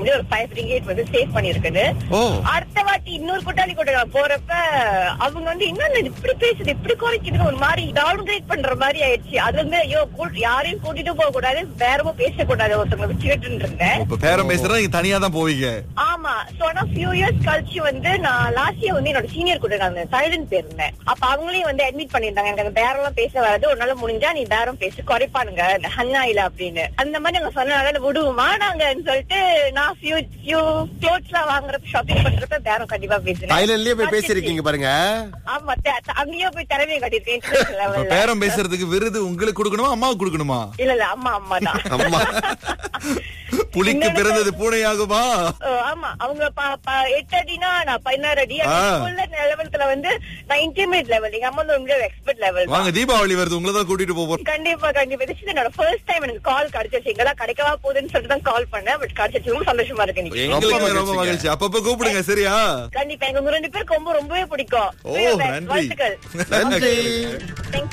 வந்து ஒரு five ringgit வந்து சேவ் பண்ணிருக்குது ஓ அடுத்த வாட்டி இன்னொரு கூட்டாளி கூட நான் போறப்ப அவங்க வந்து இன்னொன்னு இப்படி பேசுது இப்படி குறைக்குதுன்னு ஒரு மாதிரி டவுன் கிரேட் பண்ற மாதிரி ஆயிடுச்சு அது வந்து ஐயோ கூ- யாரையும் கூட்டிட்டு போக கூடாது வேறமும் பேசக்கூடாது ஒருத்தவங்க வச்சுக்கிட்டு இருந்தேன் இப்ப பேரம் பேசுறதா நீங்க தனியா தான் போவீங்க ஆமா சோ ஆனா ஃபியூ இயர்ஸ் கழிச்சு வந்து நான் லாஸ்ட் இயர் வந்து என்னோட சீனியர் கூட நான் சைலண்ட் போயிருந்தேன் அப்ப அவங்களையும் வந்து அட்மிட் பண்ணிருந்தாங்க எனக்கு அந்த பேரம் எல்லாம் பேச வராது ஒரு நாள் முடிஞ்சா நீ பேரம் பேசி குறைப்பானுங்க இந்த ஹன்னாயில அப்படின்னு அந்த மாதிரி நாங்க சொன்னனால விடுவோமா நாங்கன்னு சொல்லிட்டு நான் ஃபியூ ஃபியூ க்ளோத்ஸ் எல்லாம் வாங்குறப்ப ஷாப்பிங் பண்றப்ப பேரம் கண்டிப்பா பேசுறேன் தாய்லாந்துலயே போய் பேசிருக்கீங்க பாருங்க ஆமா த- த- அங்கேயோ போய் திறமையை கட்டிருக்கேன் international இப்ப level ல. பேரம் பேசுறதுக்கு விருது உங்களுக்கு கொடுக்கணுமா அம்மாவுக்கு கொடுக்கணுமா இல்ல இல்ல அம்மா அம்மா தான் அம்மா புலிக்கு இன்னொரு பிறந்தது பூனையாகுமா ஓ, ஆமா அவங்க ப- ப- எட்டு அடினா நான் பதினாறு அடி ஆ. லெவல்ல வந்து நான் இன்டிமேட் லெவல் எங்க அம்மா வந்து உண்மையிலே எக்ஸ்பர்ட் லெவல் வாங்க தீபாவளி வருது உங்களை தான் கூட்டிட்டு போவோம் கண்டிப்பா கண்டிப்பா this is என்னோட ஃபர்ஸ்ட் டைம் எனக்கு கால் கிடைச்சிருச்சு எங்கெல்லாம் கிடைக்கவா போகுதுன்னு சொல்லிட்டு தான் கால் பண்ணேன் பட் கிடைச்சிருச்சு ரொம்ப சந்தோஷமா இருக்கு இன்னைக்கு. எங்களுக்கு ரொம்ப மகிழ்ச்சிங்க. மகிழ்ச்சி அப்பப்ப கூப்பிடுங்க சரியா கண்டிப்பா எங்க உங்க ரெண்டு பேருக்கு ரொம்ப ரொம்பவே பிடிக்கும் ஓ, Very best. நன்றி. வாழ்த்துக்கள் நன்றி Thank